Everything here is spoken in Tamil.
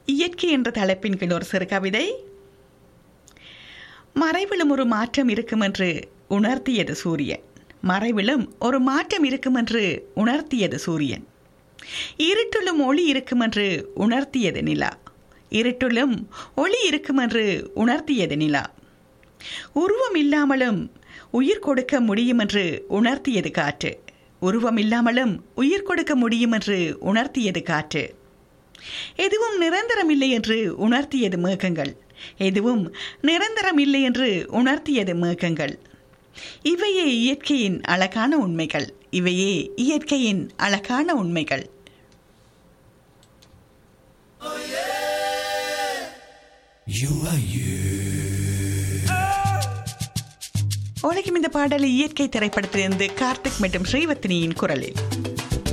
இயற்கை என்ற தலைப்பின் கீழ் ஒரு சிறு கவிதை மறைவிலும் ஒரு மாற்றம் இருக்கும் என்று உணர்த்தியது சூரியன் மறைவிலும் ஒரு மாற்றம் இருக்கும் என்று உணர்த்தியது சூரியன் இருட்டிலும் ஒளி இருக்கும் என்று உணர்த்தியது நிலா இருட்டிலும் ஒளி இருக்கும் என்று உணர்த்தியது நிலா உருவம் இல்லாமலும் உயிர் கொடுக்க முடியும் என்று உணர்த்தியது காற்று உருவம் இல்லாமலும் உயிர் கொடுக்க முடியும் என்று உணர்த்தியது காற்று எதுவும் நிரந்தரம் இல்லை என்று உணர்த்தியது மேகங்கள் எதுவும் நிரந்தரம் இல்லை என்று உணர்த்தியது மேகங்கள் இவையே இயற்கையின் அழகான உண்மைகள் இவையே இயற்கையின் அழகான உண்மைகள் You are you. உலகம் இந்த பாடலை இயற்கை திரைப்படத்திலிருந்து கார்த்திக் மற்றும் ஸ்ரீவர்த்தினியின் குரலில்